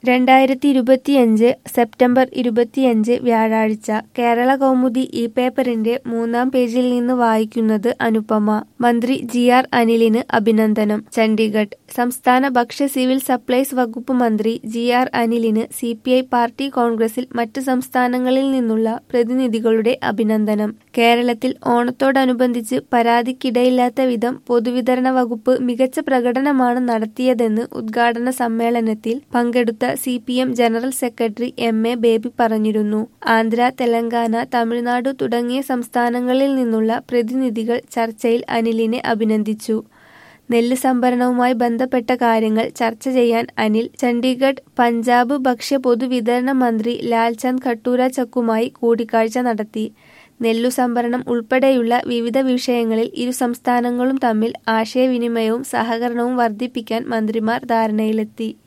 രണ്ടായിരത്തി ഇരുപത്തിയഞ്ച് സെപ്റ്റംബർ ഇരുപത്തിയഞ്ച് വ്യാഴാഴ്ച കേരള കൗമുദി ഈ പേപ്പറിന്റെ മൂന്നാം പേജിൽ നിന്ന് വായിക്കുന്നത് അനുപമ മന്ത്രി ജി ആർ അനിലിന് അഭിനന്ദനം ചണ്ഡീഗഡ് സംസ്ഥാന ഭക്ഷ്യ സിവിൽ സപ്ലൈസ് വകുപ്പ് മന്ത്രി ജി ആർ അനിലിന് സി പി ഐ പാർട്ടി കോൺഗ്രസിൽ മറ്റ് സംസ്ഥാനങ്ങളിൽ നിന്നുള്ള പ്രതിനിധികളുടെ അഭിനന്ദനം കേരളത്തിൽ ഓണത്തോടനുബന്ധിച്ച് പരാതിക്കിടയില്ലാത്ത വിധം പൊതുവിതരണ വകുപ്പ് മികച്ച പ്രകടനമാണ് നടത്തിയതെന്ന് ഉദ്ഘാടന സമ്മേളനത്തിൽ പങ്കെടുത്ത C P M general secretary M A Baby പറഞ്ഞിരുന്നു ആന്ധ്ര തെലങ്കാന തമിഴ്നാടു തുടങ്ങിയ സംസ്ഥാനങ്ങളിൽ നിന്നുള്ള പ്രതിനിധികൾ ചർച്ചയിൽ അനിലിനെ അഭിനന്ദിച്ചു നെല്ല് സംഭരണവുമായി ബന്ധപ്പെട്ട കാര്യങ്ങൾ ചർച്ച ചെയ്യാൻ അനിൽ ചണ്ഡീഗഡ് പഞ്ചാബ് ഭക്ഷ്യ പൊതുവിതരണ മന്ത്രി ലാൽചന്ദ് ഖട്ടൂര ചക്കുമായി കൂടിക്കാഴ്ച നടത്തി നെല്ലു സംഭരണം ഉൾപ്പെടെയുള്ള വിവിധ വിഷയങ്ങളിൽ ഇരു സംസ്ഥാനങ്ങളും തമ്മിൽ ആശയവിനിമയവും സഹകരണവും വർദ്ധിപ്പിക്കാൻ മന്ത്രിമാർ ധാരണയിലെത്തി